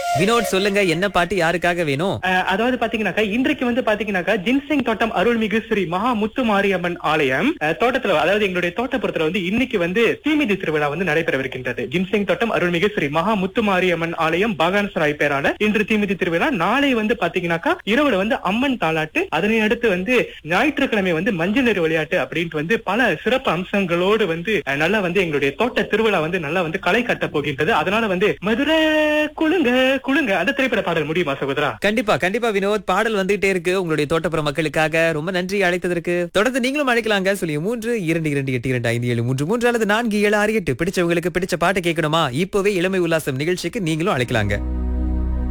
வினோத் சொல்லுங்க என்ன பாட்டு யாருக்காக வேணும் அஹ், அதாவது பாத்தீங்கன்னாக்கா இன்றைக்கு வந்து பாத்தீங்கன்னாக்கா ஜின்சிங் தோட்டம் அருள்மிகு ஸ்ரீ மகா முத்து மாரியம்மன் ஆலயம் அஹ், தோட்டத்துல அதாவது எங்களுடைய தோட்டப்புறத்துல வந்து இன்னைக்கு வந்து தீமிதி திருவிழா வந்து நடைபெறவிருக்கின்றது ஜின்சிங் தோட்டம் அருள்மிகு ஸ்ரீ மகா முத்து மாரியம்மன் ஆலயம் பாகானசராய் பேரான இன்று தீமிதி திருவிழா நாளை வந்து பாத்தீங்கன்னாக்கா இரவுல வந்து அம்மன் தாலாட்டு அதனை அடுத்து வந்து ஞாயிற்றுக்கிழமை வந்து மஞ்சள் நீர் விளையாட்டு அப்படின்ட்டு வந்து பல சிறப்பு அம்சங்களோடு வந்து அஹ், நல்லா வந்து எங்களுடைய தோட்ட திருவிழா வந்து நல்லா வந்து களை கட்ட போகின்றது அதனால வந்து மதுரை குளுங்க குளுங்க அந்த திரைப்பட பாடல் முடியுமா சகோதரா கண்டிப்பா கண்டிப்பா வினோத் பாடல் வந்துகிட்டே இருக்கு உங்களுடைய தோட்டப்புற மக்களுக்காக ரொம்ப நன்றி அழைத்ததற்கு தொடர்ந்து நீங்களும் அழைக்கலாங்க சொல்லி மூன்று இரண்டு இரண்டு எட்டு இரண்டு ஐந்து ஏழு மூன்று மூன்று அல்லது நான்கு ஏழு ஆறு எட்டு பிடிச்சவங்களுக்கு பிடிச்ச பாட்டு கேட்கணுமா இப்பவே இளமை உல்லாசம் நிகழ்ச்சிக்கு நீங்களும் அழைக்கலாங்க